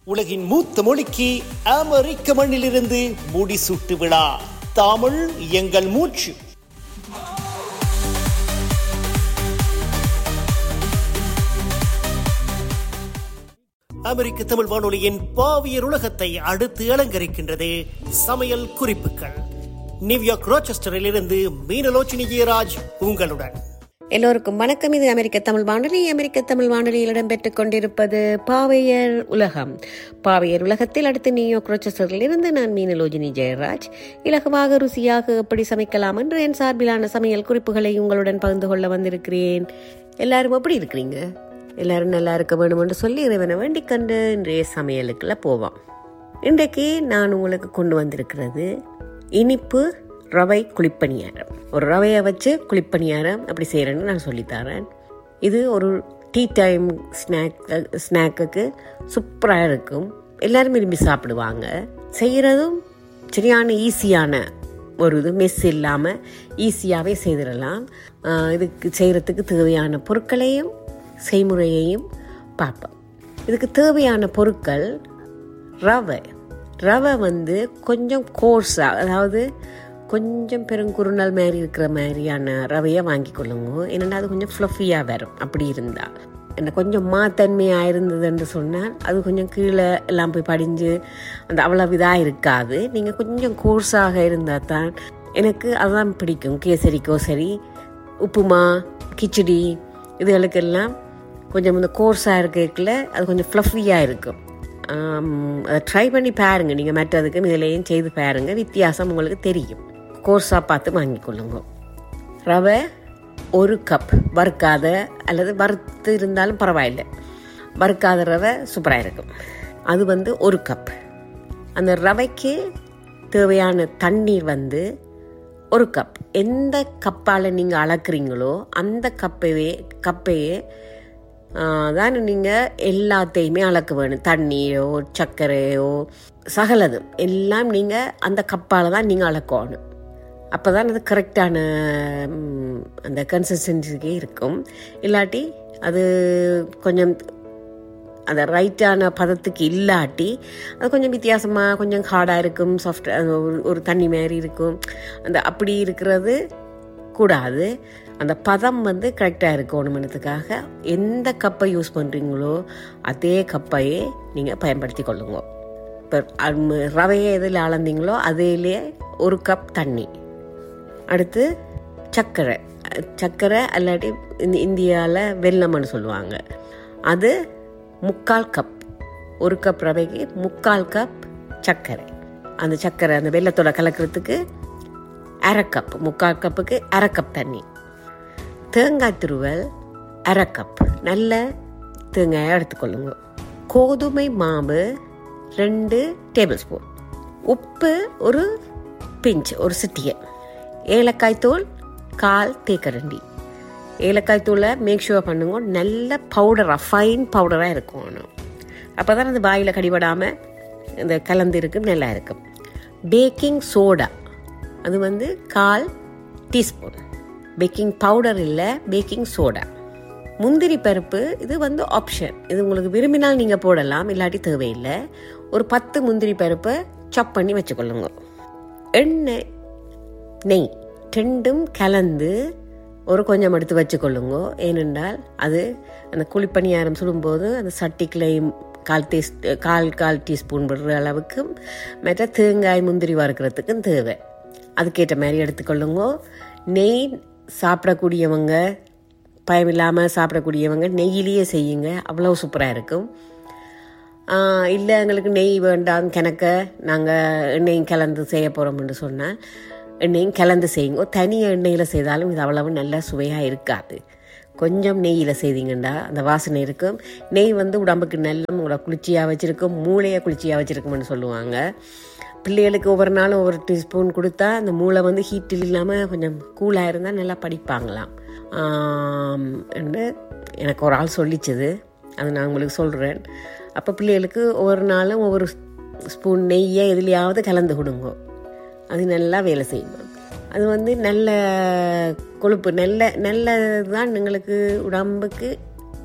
உலகின் மூத்த மொழிக்கு அமெரிக்க மண்ணிலிருந்து முடிசூட்டு விழா தமிழ் எங்கள் மூச்சு அமெரிக்க தமிழ் வானொலியின் பாவியர் உலகத்தை அடுத்து அலங்கரிக்கின்றது சமையல் குறிப்புகள் நியூயார்க் ரோச்செஸ்டரில் இருந்து மீனலோச்சினி ஜெயராஜ் உங்களுடன் எல்லோருக்கும் வணக்கம் இது அமெரிக்க தமிழ் வானொலி அமெரிக்க தமிழ் வானொலியில் இடம்பெற்றுக் கொண்டிருப்பது பாவையர் உலகம் பாவையர் உலகத்தில் அடுத்து நியூயார்க் ரோச்சஸ்டரில் இருந்து நான் மீனலோஜினி ஜெயராஜ் இலகுவாக ருசியாக எப்படி சமைக்கலாம் என்று என் சார்பிலான சமையல் குறிப்புகளை உங்களுடன் பகிர்ந்து கொள்ள வந்திருக்கிறேன் எல்லாரும் எப்படி இருக்கிறீங்க எல்லாரும் நல்லா இருக்க வேண்டும் என்று சொல்லி இறைவனை வேண்டிக் கண்டு இன்றைய சமையலுக்குள்ள போவோம் இன்றைக்கு நான் உங்களுக்கு கொண்டு வந்திருக்கிறது இனிப்பு ரவை குழிப்பணியாரம் ஒரு ரவையை வச்சு குழிப்பணியாரம் அப்படி செய்கிறேன்னு நான் சொல்லித்தரேன் இது ஒரு டீ டைம் ஸ்நாக் ஸ்நாக்குக்கு சூப்பராக இருக்கும் எல்லாரும் விரும்பி சாப்பிடுவாங்க செய்கிறதும் சரியான ஈஸியான ஒரு இது மெஸ் இல்லாமல் ஈஸியாகவே செய்திடலாம் ஆஹ் இதுக்கு செய்கிறதுக்கு தேவையான பொருட்களையும் செய்முறையையும் பார்ப்போம் இதுக்கு தேவையான பொருட்கள் ரவை ரவை வந்து கொஞ்சம் கோர்ஸாக அதாவது கொஞ்சம் பெருங்குறுநல் மாதிரி இருக்கிற மாதிரியான ரவையை வாங்கி கொள்ளுங்க ஏன்னா அது கொஞ்சம் ஃப்ளஃபியாக வரும் அப்படி இருந்தால் என்ன கொஞ்சம் மாத்தன்மையாக இருந்ததுன்னு சொன்னால் அது கொஞ்சம் கீழே எல்லாம் போய் படிஞ்சு அந்த அவ்வளவு இதாக இருக்காது நீங்கள் கொஞ்சம் கோர்ஸாக இருந்தால் தான் எனக்கு அதுதான் பிடிக்கும் கேசரிக்கோ சரி உப்புமா கிச்சடி இதுகளுக்கெல்லாம் கொஞ்சம் இந்த கோர்ஸாக இருக்கல அது கொஞ்சம் ஃப்ளஃபியாக இருக்கும் ஆம், அதை ட்ரை பண்ணி பாருங்க நீங்கள் மற்றதுக்கும் இதுலேயும் செய்து பாருங்க வித்தியாசம் உங்களுக்கு தெரியும் கோர்ஸாக பார்த்து வாங்கிக்கொள்ளுங்க ரவை ஒரு கப் வறுக்காத அல்லது வறுத்து இருந்தாலும் பரவாயில்லை வறுக்காத ரவை சூப்பராக இருக்கும் அது வந்து ஒரு கப் அந்த ரவைக்கு தேவையான தண்ணீர் வந்து ஒரு கப் எந்த கப்பால் நீங்கள் அளக்குறீங்களோ அந்த கப்பையே கப்பையே தான் நீங்கள் எல்லாத்தையுமே அளக்க வேணும் தண்ணியோ சர்க்கரையோ சகலதும் எல்லாம் நீங்கள் அந்த கப்பால் தான் நீங்கள் அளக்கணும் அப்போ தான் அது கரெக்டான ம், அந்த கன்சிஸ்டன்சிக்கு இருக்கும் இல்லாட்டி அது கொஞ்சம் அந்த ரைட்டான பதத்துக்கு இல்லாட்டி அது கொஞ்சம் வித்தியாசமாக கொஞ்சம் ஹார்டாக இருக்கும் சாஃப்ட் ஒரு ஒரு தண்ணி மாதிரி இருக்கும் அந்த அப்படி இருக்கிறது கூடாது அந்த பதம் வந்து கரெக்டாக இருக்கணுமன்றதுக்காக எந்த கப்பை யூஸ் பண்ணுறீங்களோ அதே கப்பையே நீங்கள் பயன்படுத்தி கொள்ளுங்க இப்போ அம்- ரவையை எதில் அளந்தீங்களோ அதிலே ஒரு கப் தண்ணி அடுத்து சர்க்கரை சர்க்கரை அல்லாட்டி இந்த இந்தியாவில் வெல்லம்னு சொல்லுவாங்க அது முக்கால் கப் ஒரு கப் ரவைக்கு முக்கால் கப் சர்க்கரை அந்த சர்க்கரை அந்த வெல்லத்தோட கலக்கிறதுக்கு அரை கப் முக்கால் கப்புக்கு அரை கப் தண்ணி தேங்காய் துருவல் அரை கப் நல்ல தேங்காயை எடுத்துக்கொள்ளுங்க கோதுமை மாவு ரெண்டு டேபிள் ஸ்பூன் உப்பு ஒரு பிஞ்ச் ஒரு சிட்டியை ஏலக்காய் தூள் கால் தேக்கரண்டி ஏலக்காய் தூளை மேக் ஷுவர் பண்ணுங்க நல்ல பவுடராக ஃபைன் பவுடராக இருக்கணும் அப்போ தான் அது வாயில் கடிபடாமல் இந்த கலந்து இருக்கும் நல்லா இருக்கும் பேக்கிங் சோடா அது வந்து கால் டீஸ்பூன் பேக்கிங் பவுடர் இல்லை பேக்கிங் சோடா முந்திரி பருப்பு இது வந்து ஆப்ஷன் இது உங்களுக்கு விரும்பினால் நீங்கள் போடலாம் இல்லாட்டி தேவையில்லை ஒரு பத்து முந்திரி பருப்பை சாப் பண்ணி வச்சுக்கொள்ளுங்க எண்ணெய் நெய் ரெண்டும் கலந்து ஒரு கொஞ்சம் எடுத்து வச்சுக்கொள்ளுங்க ஏனென்றால் அது அந்த குழிப்பணியாரம் சுடும்போது அந்த சட்டிக்குலையும் கால் டீ கால் கால் டீஸ்பூன் விடுற அளவுக்கு மற்ற தேங்காய் முந்திரி வறுக்கிறதுக்கும் தேவை அதுக்கேற்ற மாதிரி எடுத்துக்கொள்ளுங்க நெய் சாப்பிடக்கூடியவங்க பயமில்லாமல் சாப்பிடக்கூடியவங்க நெய்யிலேயே செய்யுங்க அவ்வளோ சூப்பராக இருக்கும் இல்லை எங்களுக்கு நெய் வேண்டாம் கிணக்க நாங்கள் எண்ணெயும் கலந்து செய்ய போகிறோம்னு சொன்னால் எண்ணெயும் கலந்து செய்யுங்க தனி எண்ணெயில் செய்தாலும் இது அவ்வளவு நல்ல சுவையாக இருக்காது கொஞ்சம் நெய்யில் செய்தீங்கன்னா அந்த வாசனை இருக்கும் நெய் வந்து உடம்புக்கு நல்ல உங்களை குளிர்ச்சியாக வச்சுருக்கும் மூளையை குளிர்ச்சியாக வச்சுருக்கும்னு சொல்லுவாங்க பிள்ளைகளுக்கு ஒவ்வொரு நாளும் ஒவ்வொரு டீஸ்பூன் கொடுத்தா அந்த மூளை வந்து ஹீட்டில் இல்லாமல் கொஞ்சம் கூலாக இருந்தால் நல்லா படிப்பாங்களாம் ஆம், என்று எனக்கு ஒரு ஆள் சொல்லிச்சுது அது நான் உங்களுக்கு சொல்கிறேன் அப்போ பிள்ளைகளுக்கு ஒவ்வொரு நாளும் ஒவ்வொரு ஸ்பூன் நெய்யை எதுலையாவது கலந்து கொடுங்க அது நல்லா வேலை செய்யும் அது வந்து நல்ல கொழுப்பு நல்ல நல்ல தான் எங்களுக்கு உடம்புக்கு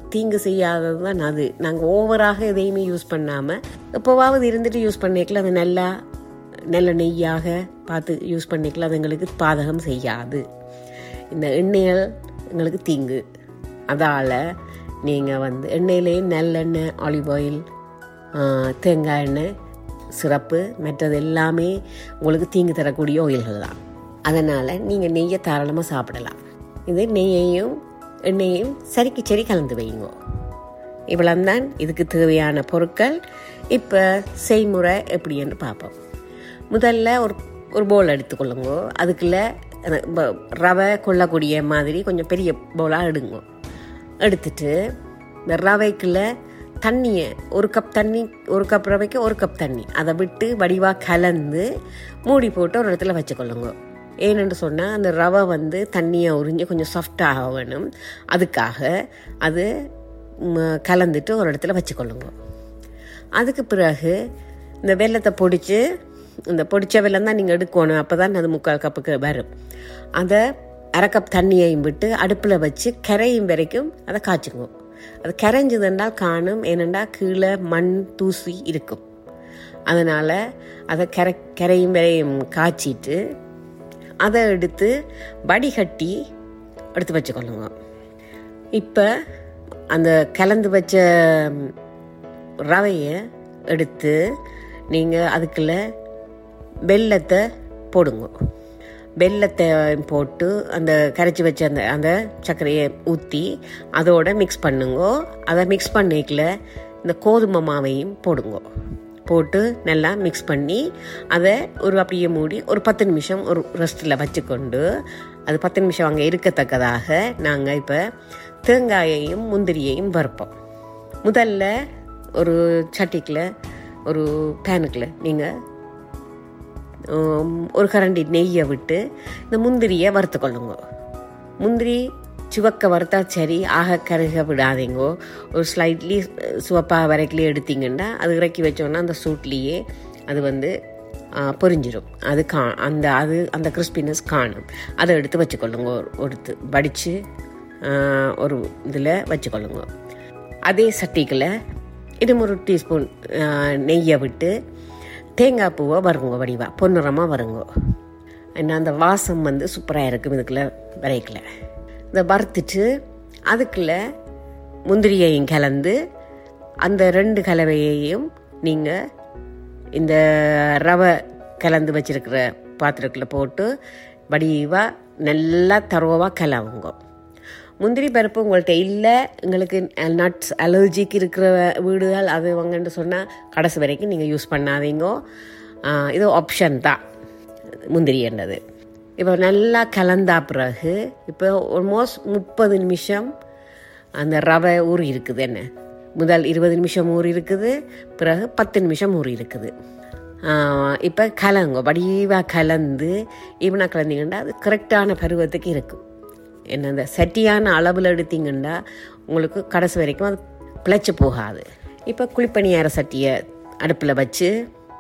தீங்கு செய்யாதது தான் அது நாங்கள் ஓவராக எதையுமே யூஸ் பண்ணாமல் எப்போவாவது இருந்துட்டு யூஸ் பண்ணிக்கல அது நல்லா நல்ல நெய்யாக பார்த்து யூஸ் பண்ணிக்கலாம் அது எங்களுக்கு பாதகம் செய்யாது இந்த எண்ணெய்கள் எங்களுக்கு தீங்கு அதால் நீங்கள் வந்து எண்ணெயிலேயே நல்லெண்ணெய் ஆலிவ் ஆயில் தேங்காய் எண்ணெய் சிறப்பு மற்றது எல்லாமே உங்களுக்கு தீங்கு தரக்கூடிய ஆயில்கள் தான் அதனால் நீங்கள் நெய்யை தாராளமாக சாப்பிடலாம் இது நெய்யையும் எண்ணெயையும் சரிக்கு சரி கலந்து வைங்க இவ்வளவுதான் இதுக்கு தேவையான பொருட்கள் இப்போ செய்முறை எப்படின்னு பார்ப்போம் முதல்ல ஒரு ஒரு பவுல் எடுத்துக்கொள்ளுங்க அதுக்குள்ள அந்த ப- ரவை கொள்ளக்கூடிய மாதிரி கொஞ்சம் பெரிய பவுலாக எடுங்க எடுத்துட்டு இந்த ரவைக்குள்ள தண்ணியை ஒரு கப் தண்ணி ஒரு கப் ரவைக்கு ஒரு கப் தண்ணி அதை விட்டு வடிவாக கலந்து மூடி போட்டு ஒரு இடத்துல வச்சுக்கொள்ளுங்க ஏனென்று சொன்னால் அந்த ரவை வந்து தண்ணியை உறிஞ்சு கொஞ்சம் சாஃப்டாக வேணும் அதுக்காக அது ம், கலந்துட்டு ஒரு இடத்துல வச்சுக்கொள்ளுங்க அதுக்கு பிறகு இந்த வெல்லத்தை பொடிச்சு இந்த பொடிச்ச வெல்லம் தான் நீங்கள் எடுக்கணும் அப்போ தான் அது முக்கால் கப்புக்கு வரும் அதை அரை கப் தண்ணியையும் விட்டு அடுப்பில் வச்சு கரையும் வரைக்கும் அதை காய்ச்சுங்க அது கரைஞ்சதுன்றால் காணும் ஏனெண்டா கீழே மண் தூசி இருக்கும் அதனால் அதை கரை கரையும் வரையும் காய்ச்சிட்டு அதை எடுத்து வடிகட்டி எடுத்து வச்சுக்கொள்ளுங்க இப்போ அந்த கலந்து வச்ச ம், ரவையை எடுத்து நீங்கள் அதுக்குள்ள வெல்லத்தை போடுங்க வெல்லத்தை போட்டு அந்த கரைச்சி வச்ச அந்த அந்த சர்க்கரையை ஊற்றி அதோட மிக்ஸ் பண்ணுங்க அதை மிக்ஸ் பண்ணிக்கல இந்த கோதுமை மாவையும் போடுங்க போட்டு நல்லா மிக்ஸ் பண்ணி அதை ஒரு அப்படியே மூடி ஒரு பத்து நிமிஷம் ஒரு ரெஸ்ட்டில் வச்சுக்கொண்டு அது பத்து நிமிஷம் அங்கே இருக்கத்தக்கதாக நாங்கள் இப்போ தேங்காயையும் முந்திரியையும் வறுப்போம் முதல்ல ஒரு சட்டிக்கில் ஒரு பேனுக்கில் நீங்கள் ஒரு கரண்டி நெய்யை விட்டு இந்த முந்திரியை வறுத்துக்கொள்ளுங்க முந்திரி சிவக்க வறுத்தா சரி ஆக கருக விடாதீங்கோ ஒரு ஸ்லைட்லி சிவப்பாக வரைக்கிலே எடுத்தீங்கன்னா அது இறக்கி வச்சோன்னா அந்த சூட்லேயே அது வந்து ஆ, பொரிஞ்சிடும் அது கா அந்த அது அந்த கிறிஸ்பினஸ் காணும் அதை எடுத்து வச்சுக்கொள்ளுங்க ஒரு எடுத்து வடித்து ஒரு இதில் வச்சுக்கொள்ளுங்க அதே சட்டிக்குள்ள இன்னும் ஒரு டீஸ்பூன் நெய்யை விட்டு தேங்காய் பூவை வருங்க வடிவா பொன்னிறமாக வருங்க ஏன்னா அந்த வாசம் வந்து சூப்பராக இருக்கும் இதுக்குள்ள வரைக்கல இதை வறுத்துட்டு அதுக்குள்ள முந்திரியையும் கலந்து அந்த ரெண்டு கலவையையும் நீங்கள் இந்த ரவை கலந்து வச்சிருக்கிற பாத்திரத்தில் போட்டு வடிவாக நல்லா தரோவாக கலவுங்க முந்திரி பருப்பு உங்கள்கிட்ட இல்லை உங்களுக்கு நட்ஸ் அலர்ஜிக்கு இருக்கிற வீடுகள் அது வாங்கன்னு சொன்னால் கடைசி வரைக்கும் நீங்கள் யூஸ் பண்ணாதீங்க ஆஹ் இது ஆப்ஷன் தான் முந்திரின்றது இப்போ நல்லா கலந்தா பிறகு இப்போ ஆல்மோஸ்ட் முப்பது நிமிஷம் அந்த ரவை ஊறி இருக்குது என்ன முதல் இருபது நிமிஷம் ஊறி இருக்குது பிறகு பத்து நிமிஷம் ஊறி இருக்குது இப்போ கலங்க வடிவாக கலந்து ஈவனாக கலந்தீங்கன்னா அது கரெக்டான பருவத்துக்கு இருக்கும் என்ன அந்த சட்டியான அளவில் எடுத்தீங்கன்னா உங்களுக்கு கடைசி வரைக்கும் அது பிழைச்சி போகாது இப்போ குழிப்பணியார சட்டியை அடுப்பில் வச்சு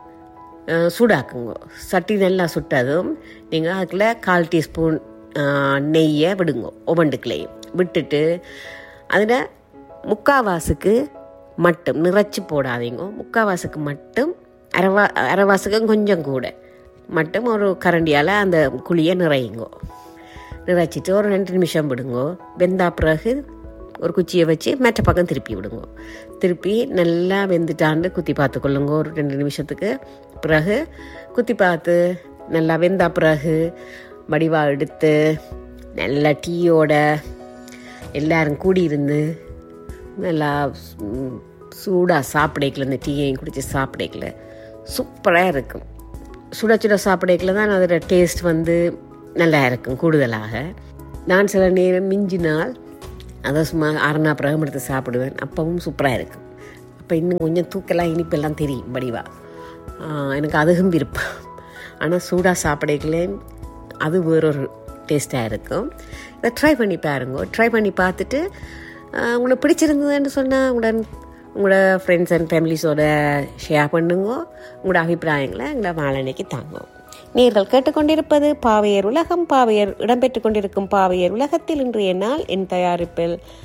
அஹ், சூடாக்குங்க சட்டி நல்லா சுட்டதும் நீங்கள் அதுக்குள்ள கால் டீஸ்பூன் நெய்யை விடுங்க ஒவண்டுக்குள்ளேயும் விட்டுட்டு அதில் முக்காவாசுக்கு மட்டும் நிறைச்சி போடாதீங்க முக்காவாசுக்கு மட்டும் அரைவா அரைவாசுக்கும் கொஞ்சம் கூட மட்டும் ஒரு கரண்டியால் அந்த குழியை நிறையுங்க நிறைச்சிட்டு ஒரு ரெண்டு நிமிஷம் விடுங்க வெந்தா பிறகு ஒரு குச்சியை வச்சு மற்ற பக்கம் திருப்பி விடுங்க திருப்பி நல்லா வெந்துட்டாண்டு குத்தி பார்த்துக்கொள்ளுங்க ஒரு ரெண்டு நிமிஷத்துக்கு பிறகு குத்தி பார்த்து நல்லா வெந்தா பிறகு வடிவா எடுத்து நல்லா டீயோட எல்லாரும் கூடி இருந்து நல்லா ம், சூடாக சாப்பிடைக்கல இந்த டீயையும் குடிச்சு சாப்பிடைக்கல சூப்பராக இருக்கும் சுட சுட சாப்பிடைக்கல தான் அதோட டேஸ்ட் வந்து நல்லா இருக்கும் கூடுதலாக நான் சில நேரம் மிஞ்சினால் அதை சும்மா அரணா பிறகு எடுத்து சாப்பிடுவேன் அப்பவும் சூப்பராக இருக்கும் அப்போ இன்னும் கொஞ்சம் தூக்கெல்லாம் இனிப்பெல்லாம் தெரியும் வடிவா ஆஹ் எனக்கு அதுவும் விருப்பம் ஆனால் சூடாக சாப்பிடைக்கலே அது வேறொரு டேஸ்ட்டாக இருக்கும் இதை ட்ரை பண்ணி பாருங்க ட்ரை பண்ணி பார்த்துட்டு ஆஹ் உங்களுக்கு பிடிச்சிருந்ததுன்னு சொன்னால் உங்களோட உங்களோட ஃப்ரெண்ட்ஸ் அண்ட் ஃபேமிலிஸோட ஷேர் பண்ணுங்க உங்களோட அபிப்பிராயங்களை எங்களை வாழனைக்கு தாங்க நீங்கள் கேட்டுக்கொண்டிருப்பது பாவையர் உலகம் பாவையர் இடம்பெற்றுக் கொண்டிருக்கும் பாவையர் உலகத்தில் இன்றைய நாள் என் தயாரிப்பில்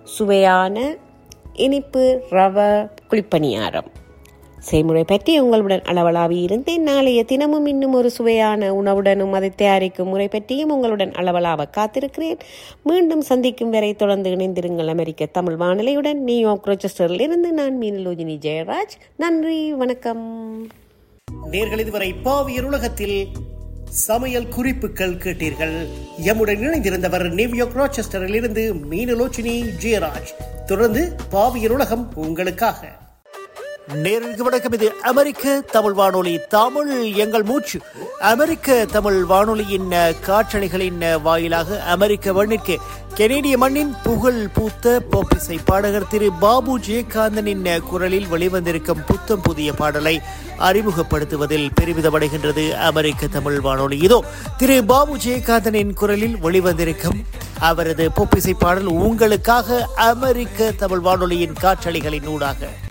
சுவையான இனிப்பு ரவ குழிப்பணியாரம் செய்முறை பற்றி உங்களுடன் அளவலாவி இருந்தேன் நாளைய தினமும் இன்னும் ஒரு சுவையான உணவுடனும் அதை தயாரிக்கும் முறை பற்றியும் உங்களுடன் அளவலாவ காத்திருக்கிறேன் மீண்டும் சந்திக்கும் வரை தொடர்ந்து இணைந்திருங்கள் அமெரிக்க தமிழ் வானிலையுடன் நியூயார்க் ரோச்சஸ்டரில் இருந்து நான் மீனலோஜினி ஜெயராஜ் நன்றி வணக்கம் நேர்கள் இதுவரை பாவியர் உலகத்தில் சமையல் குறிப்புகள் கேட்டீர்கள் எம்முடன் இணைந்திருந்தவர் நியூயார்க் ராச்செஸ்டரில் இருந்து மீனலோச்சினி ஜெயராஜ் தொடர்ந்து பாவியர் உலகம் உங்களுக்காக நேருக்கு வணக்கம் இது அமெரிக்க தமிழ் வானொலி தமிழ் எங்கள் மூச்சு அமெரிக்க தமிழ் வானொலியின் அஹ், காற்றலைகளின் அஹ், வாயிலாக அமெரிக்க மண்ணிற்கு கெனேடிய மண்ணின் புகழ் பூத்த போப்பிசை பாடகர் திரு பாபு ஜெயகாந்தனின் அஹ், குரலில் வெளிவந்திருக்கும் புத்தம் புதிய பாடலை அறிமுகப்படுத்துவதில் பெருமிதமடைகின்றது அமெரிக்க தமிழ் வானொலி இதோ திரு பாபு ஜெயகாந்தனின் குரலில் வெளிவந்திருக்கும் அவரது பொப்பிசை பாடல் உங்களுக்காக அமெரிக்க தமிழ் வானொலியின் காற்றலைகளின் ஊடாக